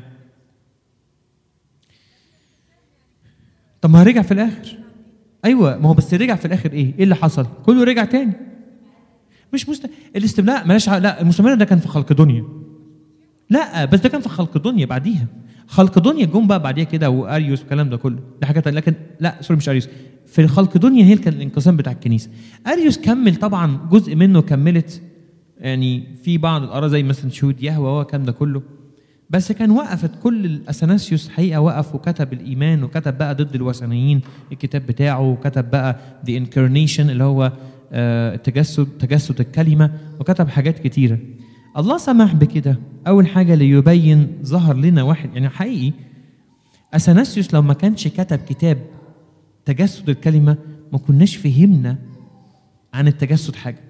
طب ما رجع في الاخر ايوه ما هو بس رجع في الاخر ايه؟ ايه اللي حصل؟ كله رجع تاني مش مست... الاستملاء ملاش ع- لا المستمر ده كان في خلق دنيا لا بس ده كان في خلق دنيا بعديها خلق دنيا جم بقى بعديها كده واريوس والكلام ده كله ده حاجه تانية لكن لا سوري مش اريوس في خلق دنيا هي كان الانقسام بتاع الكنيسه اريوس كمل طبعا جزء منه كملت يعني في بعض الاراء زي مثلا شهود يهوى والكلام ده كله بس كان وقفت كل الاثناسيوس حقيقه وقف وكتب الايمان وكتب بقى ضد الوثنيين الكتاب بتاعه وكتب بقى ذا انكارنيشن اللي هو آه، تجسد تجسد الكلمه وكتب حاجات كتيره الله سمح بكده اول حاجه ليبين ظهر لنا واحد يعني حقيقي اثناسيوس لو ما كانش كتب كتاب تجسد الكلمه ما كناش فهمنا عن التجسد حاجه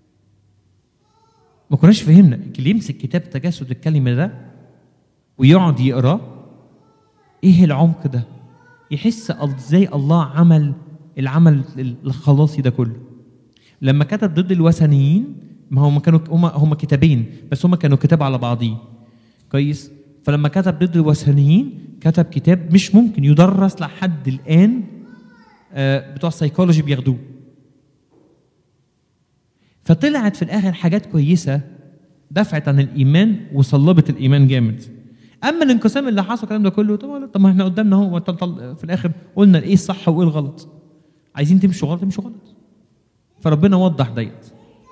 ما كناش فهمنا اللي يمسك كتاب تجسد الكلمه ده ويقعد يقراه ايه العمق ده يحس ازاي الله عمل العمل الخلاصي ده كله لما كتب ضد الوثنيين ما هم كانوا هم هم كتابين بس هم كانوا كتاب على بعضيه كويس فلما كتب ضد الوثنيين كتب كتاب مش ممكن يدرس لحد الان آه، بتوع السيكولوجي بياخدوه فطلعت في الاخر حاجات كويسه دفعت عن الايمان وصلبت الايمان جامد اما الانقسام اللي حصل الكلام ده كله طب طب ما احنا قدامنا اهو طل- طل- في الاخر قلنا ايه الصح وايه الغلط عايزين تمشوا غلط تمشوا غلط فربنا وضح ديت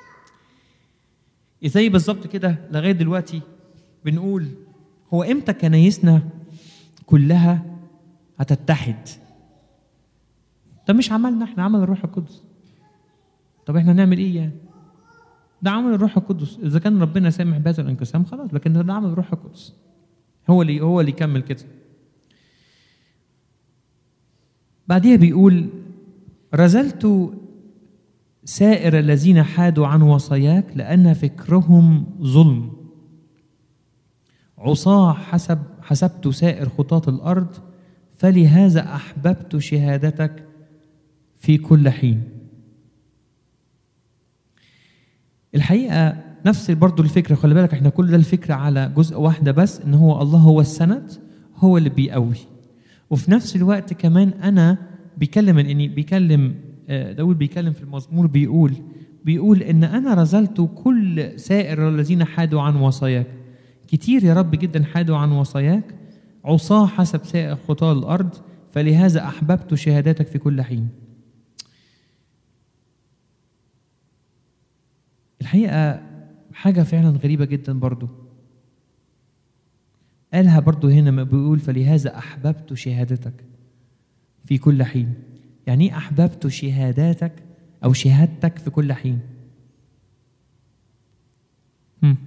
زي بالظبط كده لغايه دلوقتي بنقول هو امتى كنايسنا كلها هتتحد ده مش عملنا احنا عمل الروح القدس طب احنا هنعمل ايه يعني ده عمل الروح القدس اذا كان ربنا سامح بهذا الانقسام خلاص لكن ده عمل الروح القدس هو اللي هو اللي يكمل كده بعديها بيقول رزلت سائر الذين حادوا عن وصاياك لأن فكرهم ظلم عصاة حسب حسبت سائر خطاة الأرض فلهذا أحببت شهادتك في كل حين الحقيقة نفس برضو الفكرة خلي بالك احنا كل ده الفكرة على جزء واحدة بس ان هو الله هو السند هو اللي بيقوي وفي نفس الوقت كمان انا بيكلم اني بيكلم آه، داود بيكلم في المزمور بيقول بيقول ان انا رزلت كل سائر الذين حادوا عن وصاياك كتير يا رب جدا حادوا عن وصاياك عصاة حسب سائر خطى الارض فلهذا احببت شهاداتك في كل حين الحقيقة حاجة فعلا غريبة جدا برضو قالها برضو هنا ما بيقول فلهذا أحببت شهادتك في كل حين يعني ايه أحببت شهاداتك أو شهادتك في كل حين هم.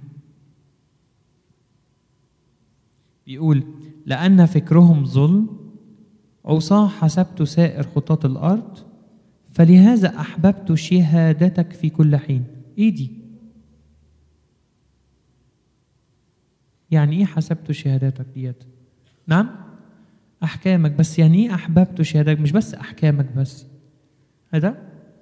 بيقول لأن فكرهم ظلم عصاة حسبت سائر خطاة الأرض فلهذا أحببت شهادتك في كل حين إيه دي؟ يعني إيه حسبت شهاداتك ديت؟ نعم؟ أحكامك بس يعني إيه أحببت شهادتك؟ مش بس أحكامك بس هذا؟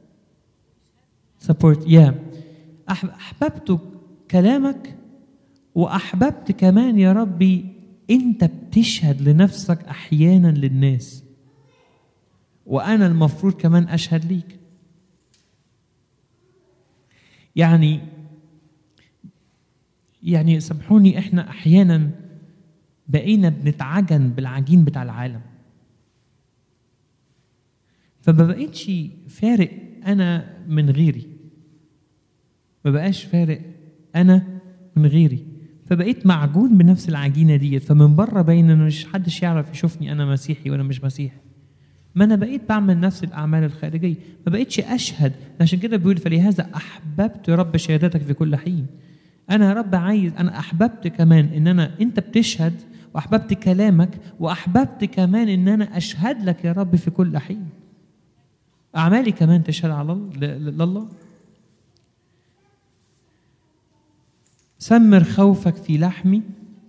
سبورت يا أحببت كلامك وأحببت كمان يا ربي أنت بتشهد لنفسك أحيانا للناس وأنا المفروض كمان أشهد ليك يعني يعني سامحوني احنا احيانا بقينا بنتعجن بالعجين بتاع العالم فما بقيتش فارق انا من غيري ما بقاش فارق انا من غيري فبقيت معجون بنفس العجينه ديت فمن بره باين ان مش حدش يعرف يشوفني انا مسيحي وانا مش مسيحي ما انا بقيت بعمل نفس الاعمال الخارجيه ما بقيتش اشهد عشان كده بيقول فلهذا احببت يا رب شهادتك في كل حين انا يا رب عايز انا احببت كمان ان انا انت بتشهد واحببت كلامك واحببت كمان ان انا اشهد لك يا رب في كل حين اعمالي كمان تشهد على الله ل- لله سمر خوفك في لحمي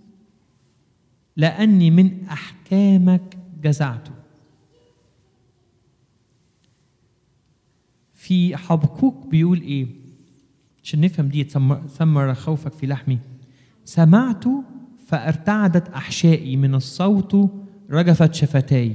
لاني من احكامك جزعته في حبقوق بيقول ايه عشان نفهم دي سمر, سمر خوفك في لحمي سمعت فارتعدت احشائي من الصوت رجفت شفتاي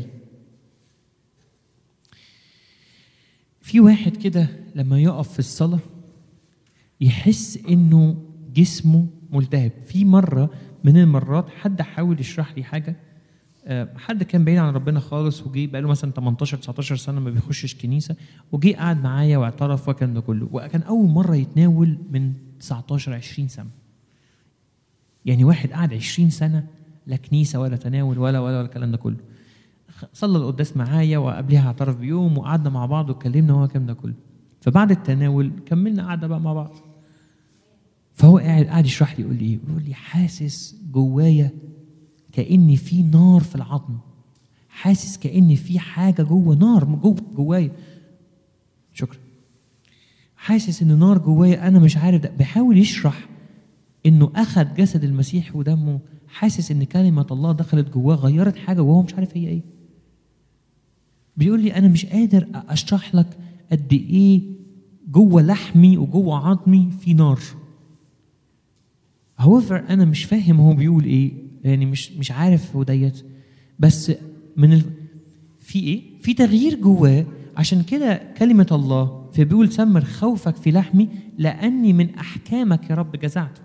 في واحد كده لما يقف في الصلاه يحس انه جسمه ملتهب في مره من المرات حد حاول يشرح لي حاجه آه، حد كان بعيد عن ربنا خالص وجي بقاله مثلا 18 19 سنه ما بيخشش كنيسه وجي قعد معايا واعترف وكان ده كله وكان اول مره يتناول من 19 20 سنه يعني واحد قعد 20 سنه لا كنيسه ولا تناول ولا ولا ولا الكلام ده كله خ- صلى القداس معايا وقبلها اعترف بيوم وقعدنا مع بعض واتكلمنا وهو الكلام ده كله فبعد التناول كملنا قعده بقى مع بعض فهو قاعد قاعد يشرح لي يقول لي ايه يقول لي حاسس جوايا كأن في نار في العظم حاسس كأن في حاجة جوه نار جوه جوايا شكرا حاسس ان نار جوايا انا مش عارف ده بيحاول يشرح انه اخذ جسد المسيح ودمه حاسس ان كلمة الله دخلت جواه غيرت حاجة وهو مش عارف هي ايه بيقول لي انا مش قادر اشرح لك قد ايه جوه لحمي وجوه عظمي في نار however انا مش فاهم هو بيقول ايه يعني مش مش عارف هو ديت بس من ال... في ايه في تغيير جواه عشان كده كلمة الله فبيقول سمر خوفك في لحمي لأني من أحكامك يا رب جزعت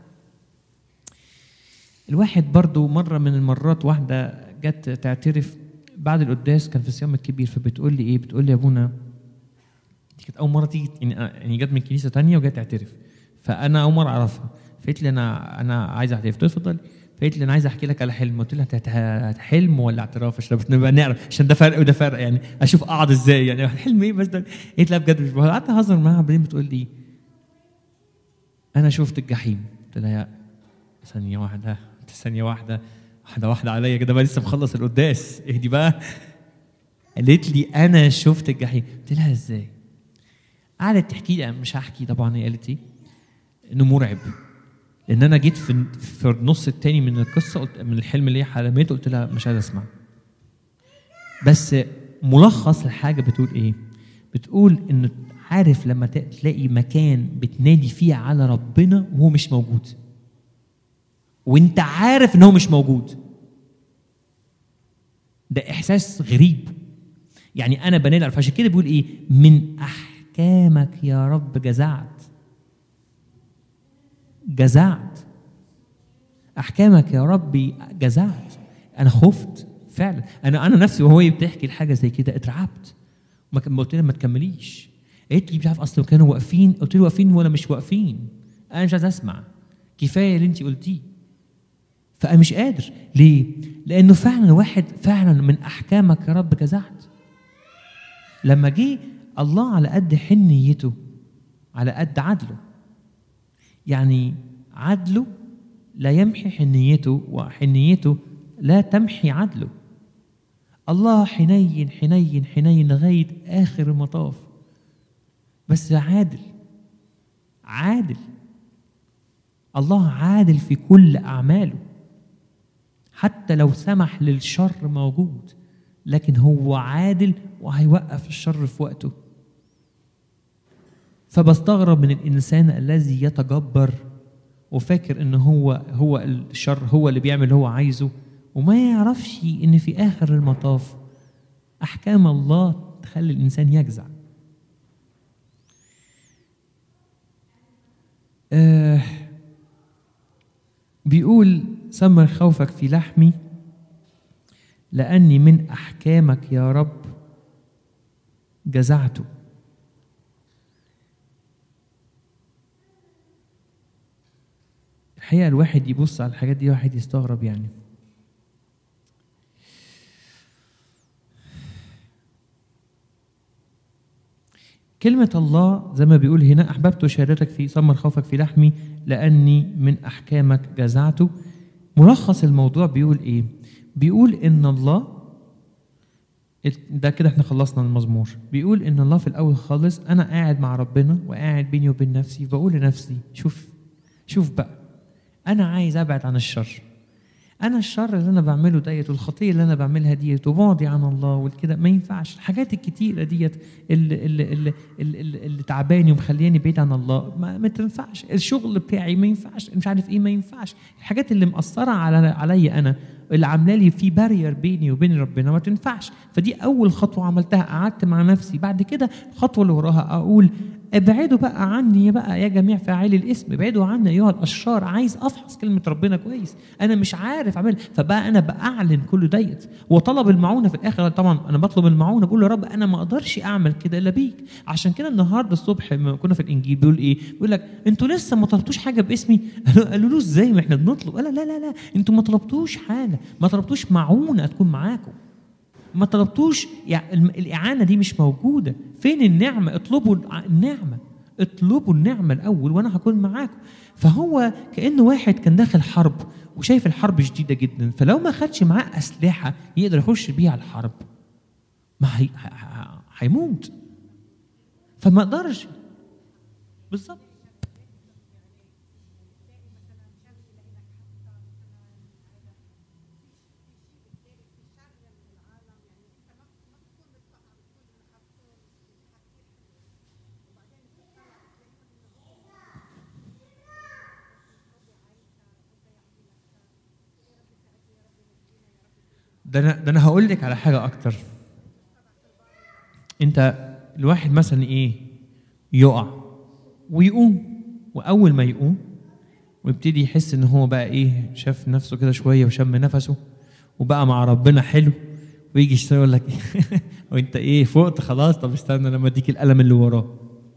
الواحد برضو مرة من المرات واحدة جت تعترف بعد القداس كان في الصيام الكبير فبتقول لي ايه بتقول لي يا ابونا دي كانت اول مره تيجي يعني يعني جت من كنيسه تانية وجت تعترف فانا اول مره اعرفها فقالت لي انا انا عايز اعترف قلت لها اتفضلي فقالت لي انا عايز احكي لك على حلم قلت لها هت- هت- حلم ولا اعتراف عشان نبقى نعرف عشان ده فرق وده فرق يعني اشوف اقعد ازاي يعني حلم ايه بس ده قالت لا بجد مش بهزر. قعدت اهزر معاها بعدين بتقول لي انا شفت الجحيم قلت لها يا ثانيه واحده ثانيه واحده واحده واحده عليا كده بقى لسه مخلص القداس اهدي بقى قالت لي انا شفت الجحيم قلت لها ازاي قعدت تحكي لي أنا مش هحكي طبعا هي قالت ايه انه مرعب لان انا جيت في في النص التاني من القصه قلت من الحلم اللي هي حلمته قلت لها مش عايز اسمع بس ملخص الحاجه بتقول ايه بتقول ان عارف لما ت- تلاقي مكان بتنادي فيه على ربنا وهو مش موجود وانت عارف ان هو مش موجود ده احساس غريب يعني انا بنادي على- فعشان كده بيقول ايه من احكامك يا رب جزعت جزعت احكامك يا ربي جزعت انا خفت فعلا انا انا نفسي وهو بتحكي الحاجه زي كده اترعبت ما كان- قلت لها ما تكمليش قالت لي مش عارف اصل كانوا واقفين قلت له واقفين ولا مش واقفين انا مش عايز اسمع كفايه اللي انت قلتيه فانا مش قادر ليه لانه فعلا واحد فعلا من احكامك يا رب جزعت لما جه الله على قد حنيته على قد عدله يعني عدله لا يمحي حنيته وحنيته لا تمحي عدله الله حنين حنين حنين لغاية آخر المطاف بس عادل عادل الله عادل في كل أعماله حتى لو سمح للشر موجود لكن هو عادل وهيوقف الشر في وقته فبستغرب من الانسان الذي يتجبر وفاكر ان هو هو الشر هو اللي بيعمل اللي هو عايزه وما يعرفش ان في اخر المطاف احكام الله تخلي الانسان يجزع آه بيقول سمر خوفك في لحمي لاني من احكامك يا رب جزعت الحقيقه الواحد يبص على الحاجات دي واحد يستغرب يعني كلمة الله زي ما بيقول هنا أحببت شهادتك في ثمر خوفك في لحمي لأني من أحكامك جزعت ملخص الموضوع بيقول إيه؟ بيقول إن الله ده كده احنا خلصنا المزمور بيقول ان الله في الاول خالص انا قاعد مع ربنا وقاعد بيني وبين نفسي بقول لنفسي شوف شوف بقى انا عايز ابعد عن الشر انا الشر اللي انا بعمله ديت والخطيه اللي انا بعملها ديت وبعدي عن الله والكده ما ينفعش الحاجات الكتيره ديت اللي, اللي, اللي, اللي, اللي تعباني ومخلياني بعيد عن الله ما, ما تنفعش الشغل بتاعي ما ينفعش مش عارف ايه ما ينفعش الحاجات اللي مأثره على عليا انا اللي عامله لي في بارير بيني وبين ربنا ما تنفعش فدي اول خطوه عملتها قعدت مع نفسي بعد كده الخطوه اللي وراها اقول ابعدوا بقى عني بقى يا جميع فاعلي الاسم ابعدوا عني ايها الاشرار عايز افحص كلمه ربنا كويس انا مش عارف اعمل فبقى انا باعلن كل ديت وطلب المعونه في الاخر طبعا انا بطلب المعونه بقول يا رب انا ما اقدرش اعمل كده الا بيك عشان كده النهارده الصبح لما كنا في الانجيل بيقول ايه بيقول لك انتوا لسه ما طلبتوش حاجه باسمي قالوا له ازاي ما احنا بنطلب قال لا لا لا انتوا ما طلبتوش حاجه ما طلبتوش معونه تكون معاكم ما طلبتوش يعني الإعانة دي مش موجودة فين النعمة اطلبوا النعمة اطلبوا النعمة الأول وأنا هكون معاكم فهو كأنه واحد كان داخل حرب وشايف الحرب شديدة جدا فلو ما خدش معاه أسلحة يقدر يخش بيها الحرب ما هي هيموت فما قدرش بالظبط ده انا ده انا هقول لك على حاجه اكتر انت الواحد مثلا ايه يقع ويقوم واول ما يقوم ويبتدي يحس ان هو بقى ايه شاف نفسه كده شويه وشم نفسه وبقى مع ربنا حلو ويجي يشتغل يقول لك وانت ايه فقت خلاص طب استنى لما اديك القلم اللي وراه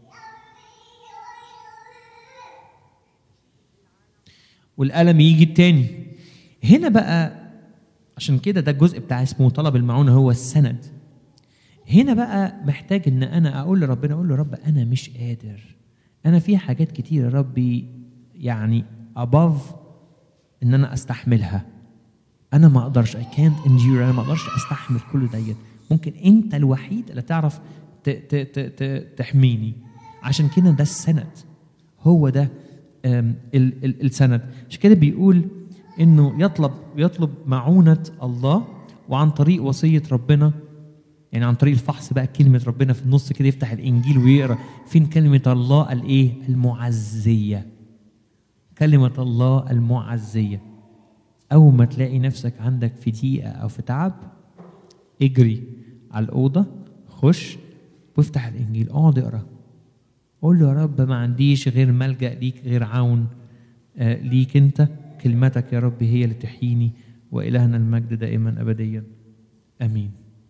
والقلم يجي التاني هنا بقى عشان كده ده الجزء بتاع اسمه طلب المعونة هو السند هنا بقى محتاج ان انا اقول لربنا اقول له رب انا مش قادر انا في حاجات كتير يا ربي يعني above ان انا استحملها انا ما اقدرش I can't endure انا ما اقدرش استحمل كل ديت ممكن انت الوحيد اللي تعرف ت ت ت ت تحميني عشان كده ده السند هو ده ال ال السند عشان كده بيقول انه يطلب يطلب معونه الله وعن طريق وصيه ربنا يعني عن طريق الفحص بقى كلمه ربنا في النص كده يفتح الانجيل ويقرا فين كلمه الله الايه المعزيه كلمه الله المعزيه اول ما تلاقي نفسك عندك في ضيقه او في تعب اجري على الاوضه خش وافتح الانجيل اقعد اقرا قول له يا رب ما عنديش غير ملجا ليك غير عون آه ليك انت كلمتك يا رب هي اللي تحييني وإلهنا المجد دائما أبديا آمين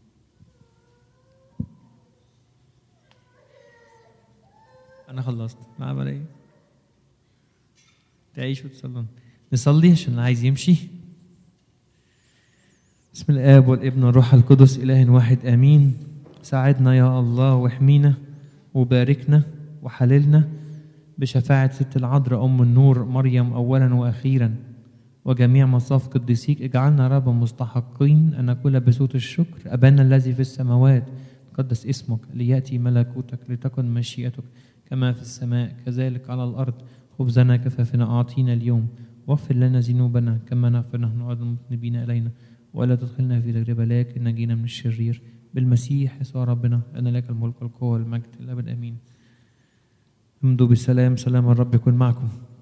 أنا خلصت ما عمل إيه تعيش وتصلون نصلي عشان عايز يمشي بسم الآب والابن والروح القدس إله واحد آمين ساعدنا يا الله واحمينا وباركنا وحللنا بشفاعة ست العذراء أم النور مريم أولا وأخيرا وجميع مصاف قديسيك اجعلنا رب مستحقين أن نقول بصوت الشكر أبانا الذي في السماوات قدس اسمك ليأتي ملكوتك لتكن مشيئتك كما في السماء كذلك على الأرض خبزنا كفافنا أعطينا اليوم واغفر لنا ذنوبنا كما نغفر نحن أيضا المذنبين إلينا ولا تدخلنا في تجربة لكن نجينا من الشرير بالمسيح يسوع ربنا أن لك الملك والقوة والمجد الأبد آمين امضوا بالسلام سلام الرب يكون معكم